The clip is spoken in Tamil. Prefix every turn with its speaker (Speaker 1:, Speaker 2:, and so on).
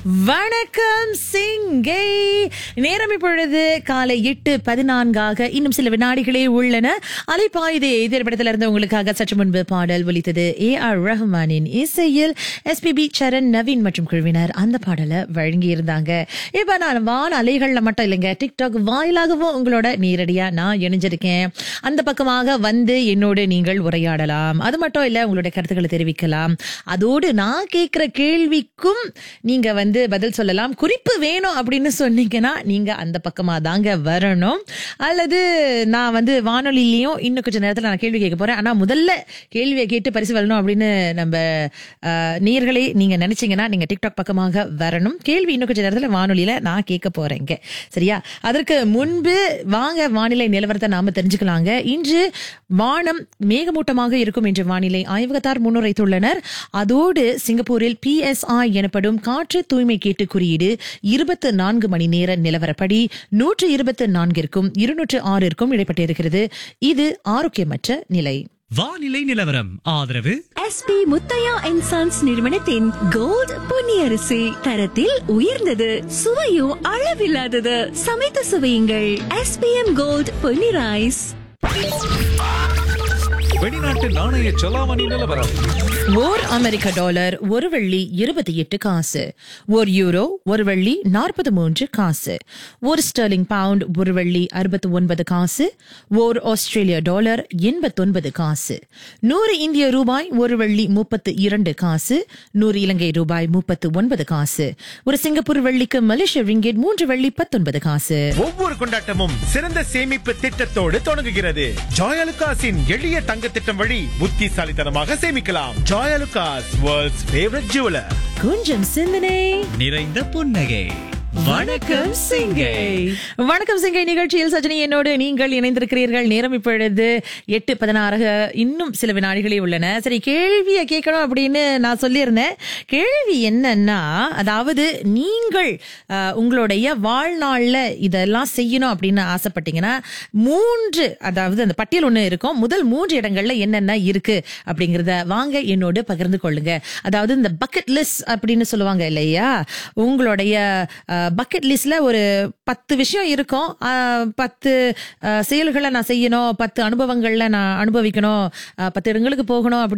Speaker 1: வணக்கம் சிங்கை நேரம் இப்பொழுது காலை எட்டு பதினான்காக இன்னும் சில வினாடிகளே உள்ளன அலைப்பாயுதே திரைப்படத்தில் இருந்து உங்களுக்காக சற்று முன்பு பாடல் ஒலித்தது ஏ ஆர் ரஹ்மானின் இசையில் எஸ்பிபி சரண் நவீன் மற்றும் குழுவினர் அந்த பாடலை வழங்கி இருந்தாங்க இப்ப நான் வான அலைகள்ல மட்டும் இல்லைங்க டிக்டாக் வாயிலாகவும் உங்களோட நேரடியா நான் இணைஞ்சிருக்கேன் அந்த பக்கமாக வந்து என்னோடு நீங்கள் உரையாடலாம் அது மட்டும் இல்ல உங்களுடைய கருத்துக்களை தெரிவிக்கலாம் அதோடு நான் கேட்கிற கேள்விக்கும் நீங்க வந்து பதில் சொல்லலாம் குறிப்பு வேணும் அப்படின்னு சொன்னீங்கன்னா நீங்க அந்த பக்கமா தாங்க வரணும் அல்லது நான் வந்து வானொலியிலையும் இன்னும் கொஞ்சம் நேரத்துல நான் கேள்வி கேட்க போறேன் ஆனா முதல்ல கேள்வியை கேட்டு பரிசு வரணும் அப்படின்னு நம்ம அஹ், நேயர்களே நீங்க நினைச்சீங்கன்னா நீங்க டிக்டாக் பக்கமாக வரணும் கேள்வி இன்னும் கொஞ்சம் நேரத்துல வானொலியில நான் கேட்க போறேங்க சரியா அதற்கு முன்பு வாங்க வானிலை நிலவரத்தை நாம தெரிஞ்சுக்கலாங்க இன்று வானம் மேகமூட்டமாக இருக்கும் என்று வானிலை ஆய்வகத்தார் முன்னுரைத்துள்ளனர் அதோடு சிங்கப்பூரில் பிஎஸ்ஐ எனப்படும் காற்று தூய்மை கேட்டு குறியீடு இருபத்து நான்கு மணி நேர நிலவரப்படி நூற்று இருபத்து நான்கிற்கும் இருநூற்று ஆறிற்கும் இடைப்பட்டிருக்கிறது இது ஆரோக்கியமற்ற நிலை
Speaker 2: வானிலை நிலவரம் ஆதரவு
Speaker 3: எஸ்பி முத்தையா அண்ட் சன்ஸ் நிறுவனத்தின் கோல்ட் பொன்னியரிசி தரத்தில் உயர்ந்தது சுவையும் அளவில்லாதது சமைத்து சுவையுங்கள் எஸ்பிஎம் கோல்ட் பொன்னி ரைஸ்
Speaker 4: வெளிநாட்டு நாணய செலாவணி நிலவரம்
Speaker 1: ஓர் அமெரிக்க டாலர் ஒரு வெள்ளி இருபத்தி எட்டு காசு ஒரு யூரோ ஒரு வெள்ளி நாற்பது மூன்று காசு ஒரு ஸ்டெர்லிங் பவுண்ட் ஒரு வெள்ளி அறுபத்தி ஒன்பது காசு ஓர் ஆஸ்திரேலிய டாலர் எண்பத்தொன்பது காசு நூறு இந்திய ரூபாய் ஒரு வெள்ளி முப்பத்து இரண்டு காசு நூறு இலங்கை ரூபாய் முப்பத்து ஒன்பது காசு ஒரு சிங்கப்பூர் வெள்ளிக்கு மலேசிய ரிங்கெட் மூன்று வெள்ளி பத்தொன்பது காசு
Speaker 5: ஒவ்வொரு கொண்டாட்டமும் சிறந்த சேமிப்பு திட்டத்தோடு தொடங்குகிறது ஜாயலுகாஸின் எளிய தங்க திட்டம் வழி புத்திசாலித்தனமாக சேமிக்கலாம் ஜாயலுகாஸ் வேர்ல்ட்ஸ் ஃபேவரட் ஜுவலர்
Speaker 1: கொஞ்சம் சிந்தனை
Speaker 2: நிறைந்த புன்னகை வணக்கம் சிங்கை
Speaker 1: வணக்கம் சிங்கை நிகழ்ச்சியில் சஜினி என்னோடு நீங்கள் இணைந்திருக்கிறீர்கள் நேரம் இப்பொழுது எட்டு பதினாறு இன்னும் சில வினாடிகளே உள்ளன சரி கேள்வியை கேட்கணும் அப்படின்னு நான் சொல்லியிருந்தேன் கேள்வி என்னன்னா அதாவது நீங்கள் அஹ், உங்களுடைய வாழ்நாள்ல இதெல்லாம் செய்யணும் அப்படின்னு ஆசைப்பட்டீங்கன்னா மூன்று அதாவது அந்த பட்டியல் ஒண்ணு இருக்கும் முதல் மூன்று இடங்கள்ல என்னென்ன இருக்கு அப்படிங்கறத வாங்க என்னோடு பகிர்ந்து கொள்ளுங்க அதாவது இந்த பக்கெட் லிஸ்ட் அப்படின்னு சொல்லுவாங்க இல்லையா உங்களுடைய பக்கெட் லிஸ்ட்ல ஒரு பத்து விஷயம் இருக்கும் அஹ், பத்து அஹ், செயல்களை நான் செய்யணும் பத்து அனுபவங்கள்ல நான் அனுபவிக்கணும் அஹ், பத்து இடங்களுக்கு போகணும் அப்படி